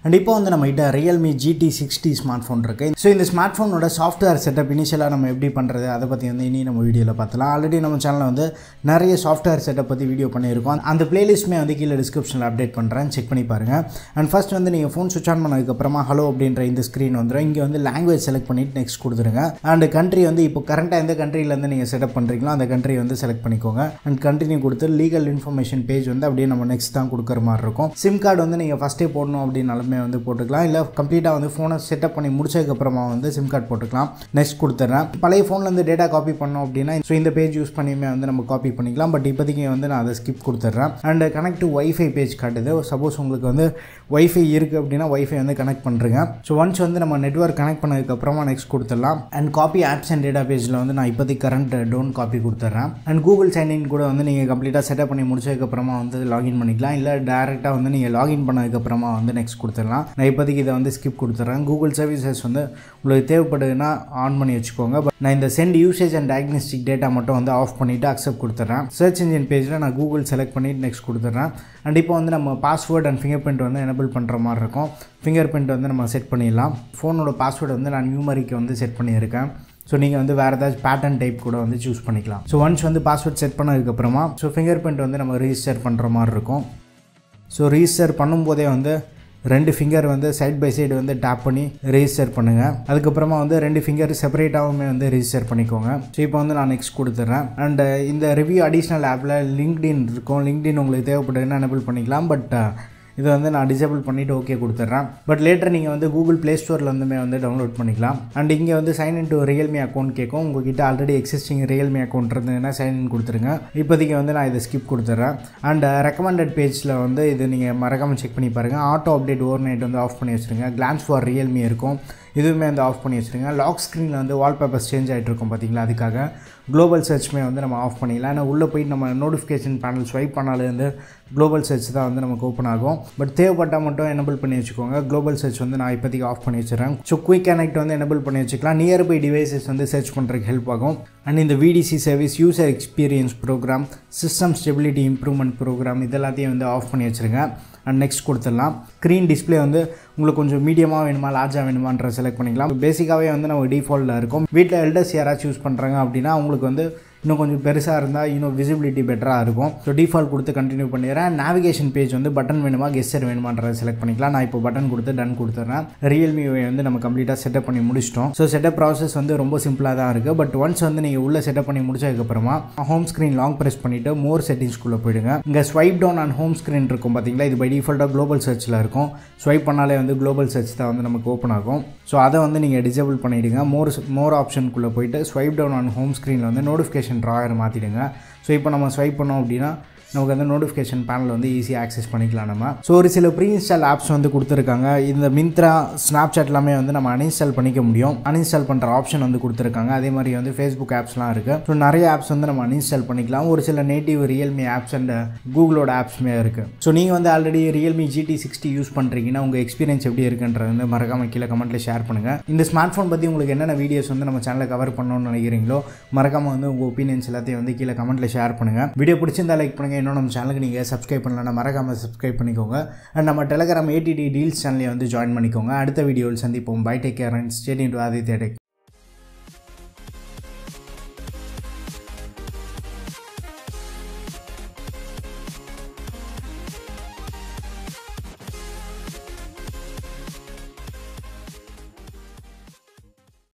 and இப்போ வந்து நம்ம கிட்ட Realme GT sixty smart phone இருக்குது ஸோ இந்த ஸ்மார்ட் ஃபோனோட சாஃப்ட்வேர் செட்டப் இனிஷியலாக நம்ம எப்படி பண்ணுறது அதை பற்றி வந்து இனி நம்ம வீடியோவில் பார்த்தலாம் ஆல்ரெடி நம்ம சேனலில் வந்து நிறைய சாஃப்ட்வேர் செட்டப் பற்றி வீடியோ பண்ணியிருக்கோம் அந்த பிளேலிஸ்ட்டுமே வந்து கீழே டிஸ்கிரிப்ஷனில் அப்டேட் பண்ணுறேன் செக் பண்ணி பாருங்கள் அண்ட் ஃபர்ஸ்ட் வந்து நீங்கள் ஃபோன் சுவிச் ஆன் பண்ணதுக்கப்புறமா ஹலோ அப்படின்ற இந்த ஸ்க்ரீன் வந்துடும் இங்கே வந்து லாங்குவேஜ் செலக்ட் பண்ணிவிட்டு நெக்ஸ்ட் கொடுத்துருங்க அண்ட் கண்ட்ரி வந்து இப்போ கரண்ட்டாக எந்த கண்ட்ரிலேருந்து நீங்கள் செட்டப் பண்ணுறீங்களோ அந்த கண்ட்ரி வந்து செலக்ட் பண்ணிக்கோங்க அண்ட் கண்டினியூ கொடுத்து லீகல் இன்ஃபர்மேஷன் பேஜ் வந்து அப்படியே நம்ம நெக்ஸ்ட் தான் கொடுக்குற மாதிரி இருக்கும் சிம் கார்டு வந்து நீங்கள் ஃபஸ்ட்டே போடணும் அப்படின்னாலுமே வந்து போட்டுக்கலாம் இல்லை கம்ப்ளீட்டாக வந்து ஃபோனை செட்டப் பண்ணி முடிச்சதுக்கப்புறமா வந்து சிம் கார்டு போட்டுக்கலாம் நெக்ஸ்ட் கொடுத்துட்றேன் பழைய ஃபோன்லேருந்து டேட்டா காப்பி பண்ணோம் அப்படின்னா ஸோ இந்த பேஜ் யூஸ் பண்ணியுமே வந்து நம்ம காப்பி பண்ணிக்கலாம் பட் இப்போதைக்கு வந்து நான் அதை ஸ்கிப் கொடுத்துட்றேன் and connect to wifi page காட்டுது சப்போஸ் உங்களுக்கு வந்து ஒய்ஃபை இருக்குது அப்படின்னா ஒய்ஃபை வந்து கனெக்ட் பண்ணுறேங்க ஸோ ஒன்ஸ் வந்து நம்ம நெட்ஒர்க் கனெக்ட் பண்ணதுக்கப்புறமா நெக்ஸ்ட் கொடுத்துடலாம் and copy apps and data பேஜில் வந்து நான் இப்போதைக்கு கரண்ட் டோன் காப்பி கொடுத்துட்றேன் அண்ட் கூகுள் சைன்இன் கூட வந்து நீங்கள் கம்ப்ளீட்டாக செட்டப் பண்ணி முடிச்சதுக்கப்புறமா வந்து லாகின் பண்ணிக்கலாம் இல்லை டேரெக்டாக வந்து நீங்கள் லாகின் பண்ணதுக்கப்புறமா வந்து நெக்ஸ்ட் கொடுத்துடலாம் நான் இப்போதைக்கு இதை வந்து ஸ்கிப் கொடுத்துட்றேன் கூகுள் சர்வீசஸ் வந்து உங்களுக்கு தேவைப்படுதுன்னா ஆன் பண்ணி வச்சுக்கோங்க பட் நான் இந்த send usage and diagnostic data மட்டும் வந்து ஆஃப் பண்ணிவிட்டு அக்செப்ட் கொடுத்துட்றேன் சர்ச் இன்ஜின் பேஜில் நான் கூகுள் செலக்ட் பண்ணிவிட்டு நெக்ஸ்ட் கொடுத்துட்றேன் அண்ட் இப்போ வந்து நம்ம பாஸ்வேர்ட் அண்ட் ஃபிங்கர் பிரிண்ட் வந்து எனபிள் பண்ணுற மாதிரி இருக்கும் ஃபிங்கர் பிரிண்ட் வந்து நம்ம செட் பண்ணிடலாம் ஃபோனோட பாஸ்வேர்டு வந்து நான் நியூமரிக்கு வந்து செட் பண்ணியிருக்கேன் ஸோ நீங்கள் வந்து வேறு ஏதாச்சும் பேட்டர்ன் டைப் கூட வந்து சூஸ் பண்ணிக்கலாம் ஸோ ஒன்ஸ் வந்து பாஸ்வேர்ட் செட் பண்ணதுக்கப்புறமா ஸோ ஃபிங்கர் பிரிண்ட் வந்து நம்ம ரிஜிஸ்டர் பண்ணுற மாதிரி இருக்கும் ஸோ ரிஜிஸ்டர் பண்ணும்போதே வந்து ரெண்டு ஃபிங்கர் வந்து சைட் பை சைடு வந்து டேப் பண்ணி ரெஜிஸ்டர் பண்ணுங்கள் அதுக்கப்புறமா வந்து ரெண்டு ஃபிங்கர் செப்பரேட்டாகவுமே வந்து ரெஜிஸ்டர் பண்ணிக்கோங்க ஸோ இப்போ வந்து நான் நெக்ஸ்ட் கொடுத்துட்றேன் அண்ட் இந்த ரிவ்யூ அடிஷ்னல் ஆப்பில் லிங்க்டின் இருக்கும் லிங்க்டின் உங்களுக்கு தேவைப்படுதுன்னா எனபிள் பண்ணிக்கலாம் பட் இதை வந்து நான் டிசேபிள் பண்ணிவிட்டு ஓகே கொடுத்துட்றேன் பட் லேட்டர் நீங்கள் வந்து கூகுள் ப்ளே ஸ்டோரில் வந்துமே வந்து டவுன்லோட் பண்ணிக்கலாம் அண்ட் இங்கே வந்து sign in to Realme account கேட்கும் உங்ககிட்ட ஆல்ரெடி எக்ஸிஸ்டிங் ரியல்மி அக்கௌண்ட் இருந்ததுன்னா சைன் இன் கொடுத்துருங்க இப்போதைக்கு வந்து நான் இதை ஸ்கிப் கொடுத்துட்றேன் அண்ட் ரெக்கமெண்டட் பேஜில் வந்து இது நீங்கள் மறக்காமல் செக் பண்ணி பாருங்கள் ஆட்டோ அப்டேட் ஓவர் நைட் வந்து ஆஃப் பண்ணி வச்சுருங்க கிளான்ஸ் ஃபார் ரியல்மி இருக்கும் இதுவுமே வந்து ஆஃப் பண்ணி வச்சுருங்க லாக் ஸ்க்ரீனில் வந்து வால்பேப்பர்ஸ் சேஞ்ச் ஆகிட்டு இருக்கும் பார்த்தீங்களா அதுக்காக குளோபல் சர்ச்மே வந்து நம்ம ஆஃப் பண்ணிடலாம் ஏன்னா உள்ளே போயிட்டு நம்ம நோட்டிஃபிகேஷன் பேனல் ஸ்வைப் பண்ணாலே வந்து குளோபல் சர்ச் தான் வந்து நமக்கு ஓப்பன் ஆகும் பட் தேவைப்பட்டால் மட்டும் எனபிள் பண்ணி வச்சுக்கோங்க குளோபல் சர்ச் வந்து நான் இப்போதைக்கு ஆஃப் பண்ணி வச்சுறேன் ஸோ குயிக் கனெக்ட் வந்து எனபிள் பண்ணி வச்சுக்கலாம் நியர்பை டிவைசஸ் வந்து சர்ச் பண்ணுறதுக்கு ஹெல்ப் ஆகும் அண்ட் இந்த VDC service user experience program system stability improvement program இதெல்லாத்தையும் வந்து ஆஃப் பண்ணி வச்சுருங்க அண்ட் நெக்ஸ்ட் கொடுத்துடலாம் ஸ்க்ரீன் டிஸ்பிளே வந்து உங்களுக்கு கொஞ்சம் மீடியமாக வேணுமா லார்ஜாக வேணுமான்ற செலக்ட் பண்ணிக்கலாம் பேசிக்காகவே வந்து நம்ம டிஃபால்ட்டில் இருக்கும் வீட்டில் எல்டர்ஸ் யாராச்சும் யூஸ் பண்ணுறாங்க அப்படின்னா அவங்களுக்கு வந்து இன்னும் கொஞ்சம் பெருசாக இருந்தால் இன்னும் விசிபிலிட்டி பெட்டராக இருக்கும் ஸோ டிஃபால்ட் கொடுத்து கண்டினியூ பண்ணிடுறேன் நேவிகேஷன் பேஜ் வந்து பட்டன் வேணுமா கெஸ்டர் வேணுமான்றதை செலக்ட் பண்ணிக்கலாம் நான் இப்போ பட்டன் கொடுத்து டன் கொடுத்துட்றேன் ரியல்மி வந்து நம்ம கம்ப்ளீட்டாக செட்டப் பண்ணி முடிச்சிட்டோம் ஸோ செட்டப் ப்ராசஸ் வந்து ரொம்ப சிம்பிளாக தான் இருக்குது பட் ஒன்ஸ் வந்து நீங்கள் உள்ளே செட்டப் பண்ணி முடிச்சதுக்கப்புறமா ஹோம் ஸ்க்ரீன் லாங் ப்ரெஸ் பண்ணிவிட்டு மோர் செட்டிங்ஸ்குள்ளே போயிடுங்க இங்கே swipe down and home screen இருக்கும் பார்த்தீங்களா இது பை டிஃபால்ட்டாக குளோபல் சர்ச்சில் இருக்கும் ஸ்வைப் பண்ணாலே வந்து குளோபல் சர்ச் தான் வந்து நமக்கு ஓப்பன் ஆகும் ஸோ அதை வந்து நீங்கள் டிசேபிள் பண்ணிவிடுங்க மோர் மோர் ஆப்ஷனுக்குள்ளே போயிட்டு ஸ்வைப் டவுன் ஆன் ஹோம் ஸ்க்ரீனில் வந்து நோட்டிஃபிகேஷன் ட்ராயர் மாற்றிடுங்க ஸோ இப்போ நம்ம ஸ்வைப் பண்ணோம் அப்படின்னா நமக்கு வந்து நோட்டிஃபிகேஷன் பேனல் வந்து ஈஸியாக ஆக்சஸ் பண்ணிக்கலாம் நம்ம ஸோ ஒரு சில ப்ரீ இன்ஸ்டால் ஆப்ஸ் வந்து கொடுத்துருக்காங்க இந்த மிந்த்ரா ஸ்னாப்சாட் எல்லாமே வந்து நம்ம அன்இன்ஸ்டால் பண்ணிக்க முடியும் அன்இன்ஸ்டால் பண்ணுற ஆப்ஷன் வந்து கொடுத்துருக்காங்க அதே மாதிரி வந்து ஃபேஸ்புக் ஆப்ஸ்லாம் இருக்குது ஸோ நிறைய ஆப்ஸ் வந்து நம்ம அன்இன்ஸ்டால் பண்ணிக்கலாம் ஒரு சில நேட்டிவ் ரியல்மி ஆப்ஸ் அண்ட் கூகுளோட ஆப்ஸுமே இருக்குது ஸோ நீங்கள் வந்து already Realme GT sixty use பண்ணுறீங்கன்னா உங்கள் எக்ஸ்பீரியன்ஸ் எப்படி இருக்குன்றது வந்து மறக்காம கீழே கமெண்ட்டில் ஷேர் பண்ணுங்கள் இந்த ஸ்மார்ட் ஃபோன் பற்றி உங்களுக்கு என்னென்ன வீடியோஸ் வந்து நம்ம சேனலில் கவர் பண்ணணும்னு நினைக்கிறீங்களோ மறக்காம வந்து உங்கள் ஒப்பீனியன்ஸ் எல்லாத்தையும் வந்து கீழே கமெண்ட்டில் ஷேர் பண்ணுங்கள் வீடியோ பிடிச்சிருந்தா லைக் பண்ணுங்கள் இன்னும் நம்ம சேனலுக்கு நீங்கள் சப்ஸ்கிரைப் பண்ணலன்னா மறக்காமல் சப்ஸ்கிரைப் பண்ணிக்கோங்க அண்ட் நம்ம டெலகிராம் ஏடிடி டீல்ஸ் சேனலையும் வந்து ஜாயின் பண்ணிக்கோங்க அடுத்த வீடியோவில் சந்திப்போம் bye take care and stay இன் டு ஆதித்யா டெக்